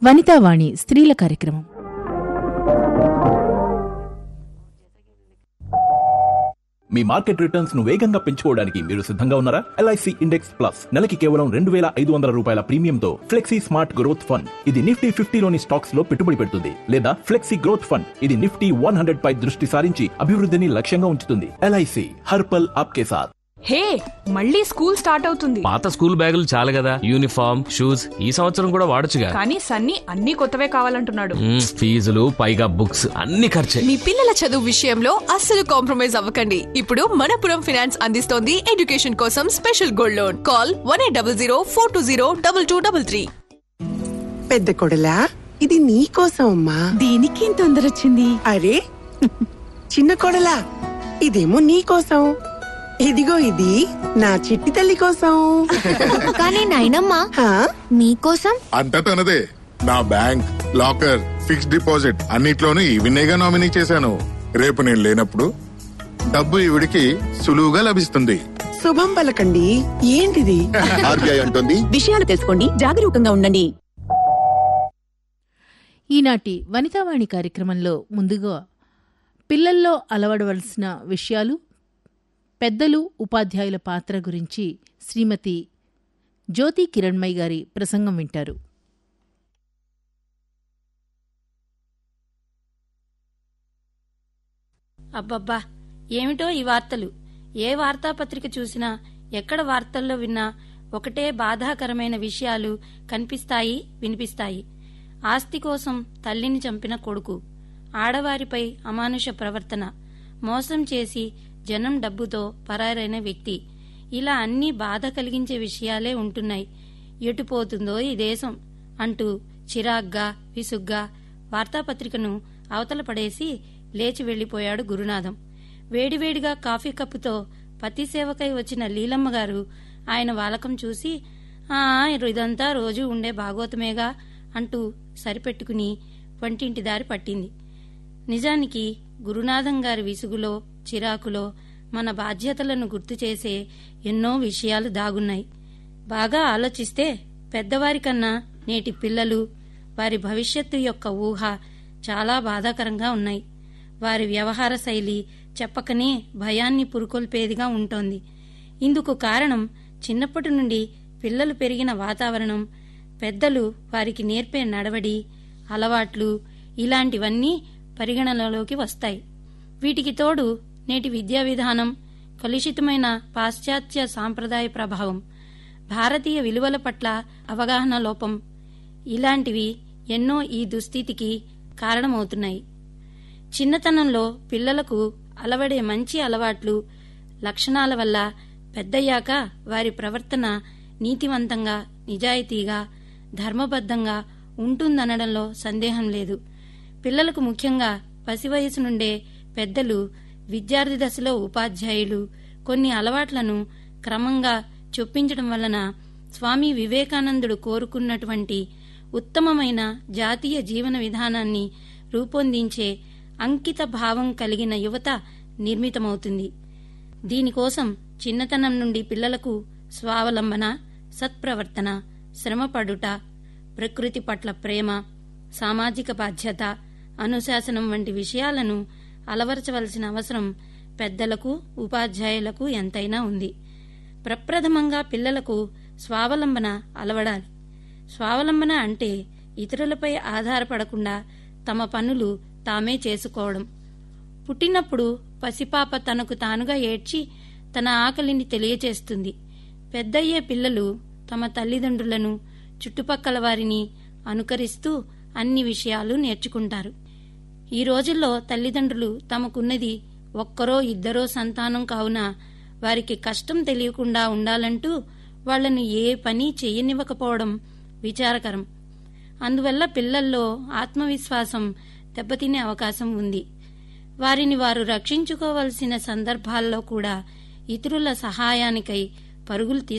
వనితావాణి స్త్రీల కార్యక్రమం మీ market returns ను వేగంగా పెంచుకోవడానికి మీరు సిద్ధంగా ఉన్నారా ఎల్ఐసి ఇండెక్స్ ప్లస్ నెలకి కేవలం రెండు వేల ఐదు వందల రూపాయల ప్రీమియంతో ఫ్లెక్సీ స్మార్ట్ గ్రోత్ ఫండ్ ఇది నిఫ్టీ ఫిఫ్టీలోని స్టాక్స్ లో పెట్టుబడి పెడుతుంది లేదా ఫ్లెక్సీ గ్రోత్ ఫండ్ ఇది నిఫ్టీ వన్ హండ్రెడ్ పై దృష్టి సారించి అభివృద్ధిని లక్ష్యంగా ఉంచుతుంది ఎల్ఐసి హర్పల్ ఆప్కే సాత్ హే మళ్ళీ స్కూల్ స్టార్ట్ అవుతుంది పాత స్కూల్ బ్యాగులు చాలు కదా యూనిఫామ్ షూస్ ఈ సంవత్సరం కూడా వాడొచ్చుగా కానీ సన్నీ అన్ని కొత్తవే కావాలంటున్నాడు మ్మ్, ఫీజులు పైగా బుక్స్ అన్ని ఖర్చే మీ పిల్లల చదువు విషయంలో అస్సలు కాంప్రమైజ్ అవ్వకండి ఇప్పుడు మనపురం ఫినాన్స్ అందిస్తోంది ఎడ్యుకేషన్ కోసం special gold loan call one eight double zero four two zero double two double three పెద్ద కొడలా ఇది నీ కోసం అమ్మా దీనికి తొందర వచ్చింది అరే చిన్న కొడలా ఇదేమో నీ కోసం ఇదిగో ఇది నా చిట్టి తల్లి కోసం కానీ నాయనమ్మా హా? మీకోసం అంతా తనదే నా బ్యాంక్ లాకర్ ఫిక్స్డ్ డిపాజిట్ అన్నిట్లోనూ ఈవినేగా నామినీ చేశాను రేపు నేను లేనప్పుడు డబ్బు ఈవిడికి సులువుగా లభిస్తుంది శుభం పలకండి ఏంటిది ఆర్బీఐ అంటుంది విషయాలు తెలుసుకోండి జాగరూకంగా ఉండండి ఈనాటి వనితావాణి కార్యక్రమంలో ముందుగా పిల్లల్లో అలవడవలసిన విషయాలు పెద్దలు ఉపాధ్యాయుల పాత్ర గురించి శ్రీమతి జ్యోతి కిరణ్మయ్ గారి ప్రసంగం వింటారు అబ్బబ్బా ఏమిటో ఈ వార్తలు ఏ వార్తాపత్రిక చూసినా ఎక్కడ వార్తల్లో విన్నా ఒకటే బాధాకరమైన విషయాలు కనిపిస్తాయి వినిపిస్తాయి ఆస్తి కోసం తల్లిని చంపిన కొడుకు ఆడవారిపై అమానుష ప్రవర్తన మోసం చేసి జనం డబ్బుతో పరారైన వ్యక్తి ఇలా అన్ని బాధ కలిగించే విషయాలే ఉంటున్నాయి ఎటుపోతుందో ఈ దేశం అంటూ చిరాగ్గా విసుగ్గా వార్తాపత్రికను అవతల పడేసి లేచి వెళ్లిపోయాడు గురునాథం వేడివేడిగా కాఫీ కప్పుతో పతి సేవకై వచ్చిన లీలమ్మ గారు ఆయన వాలకం చూసి ఆ ఇదంతా రోజు ఉండే భాగోతమేగా అంటూ సరిపెట్టుకుని వంటింటి దారి పట్టింది నిజానికి గురునాథం గారి విసుగులో చిరాకులో మన బాధ్యతలను గుర్తు చేసే ఎన్నో విషయాలు దాగున్నాయి బాగా ఆలోచిస్తే పెద్దవారి కన్నా నేటి పిల్లలు వారి భవిష్యత్తు యొక్క ఊహ చాలా బాధాకరంగా ఉన్నాయి వారి వ్యవహార శైలి చెప్పకనే భయాన్ని పురుకొల్పేదిగా ఉంటోంది ఇందుకు కారణం చిన్నప్పటి నుండి పిల్లలు పెరిగిన వాతావరణం పెద్దలు వారికి నేర్పే నడవడి అలవాట్లు ఇలాంటివన్నీ పరిగణనలోకి వస్తాయి వీటికి తోడు నేటి విద్యా విధానం కలుషితమైన పాశ్చాత్య సాంప్రదాయ ప్రభావం భారతీయ విలువల పట్ల అవగాహన లోపం ఇలాంటివి ఎన్నో ఈ దుస్థితికి కారణమవుతున్నాయి చిన్నతనంలో పిల్లలకు అలవడే మంచి అలవాట్లు లక్షణాల వల్ల పెద్దయ్యాక వారి ప్రవర్తన నీతివంతంగా నిజాయితీగా ధర్మబద్ధంగా ఉంటుందనడంలో సందేహం లేదు పిల్లలకు ముఖ్యంగా పసివయసు నుండే పెద్దలు విద్యార్థి దశలో ఉపాధ్యాయులు కొన్ని అలవాట్లను క్రమంగా చొప్పించడం వలన స్వామి వివేకానందుడు కోరుకున్నటువంటి ఉత్తమమైన జాతీయ జీవన విధానాన్ని రూపొందించే అంకిత భావం కలిగిన యువత నిర్మితమవుతుంది దీనికోసం చిన్నతనం నుండి పిల్లలకు స్వావలంబన సత్ప్రవర్తన శ్రమపడుట ప్రకృతి పట్ల ప్రేమ సామాజిక బాధ్యత అనుశాసనం వంటి విషయాలను అలవరచవలసిన అవసరం పెద్దలకు ఉపాధ్యాయులకు ఎంతైనా ఉంది ప్రప్రథమంగా పిల్లలకు స్వావలంబన అలవడాలి స్వావలంబన అంటే ఇతరులపై ఆధారపడకుండా తమ పనులు తామే చేసుకోవడం పుట్టినప్పుడు పసిపాప తనకు తానుగా ఏడ్చి తన ఆకలిని తెలియచేస్తుంది పెద్దయ్యే పిల్లలు తమ తల్లిదండ్రులను చుట్టుపక్కల వారిని అనుకరిస్తూ అన్ని విషయాలు నేర్చుకుంటారు ఈ రోజుల్లో తల్లిదండ్రులు తమకున్నది ఒక్కరో ఇద్దరో సంతానం కావున వారికి కష్టం తెలియకుండా ఉండాలంటూ వాళ్లను ఏ పని చేయనివ్వకపోవడం విచారకరం అందువల్ల పిల్లల్లో ఆత్మవిశ్వాసం దెబ్బతినే అవకాశం ఉంది వారిని వారు రక్షించుకోవలసిన సందర్భాల్లో కూడా ఇతరుల సహాయానికై పరుగులు తీస్తారు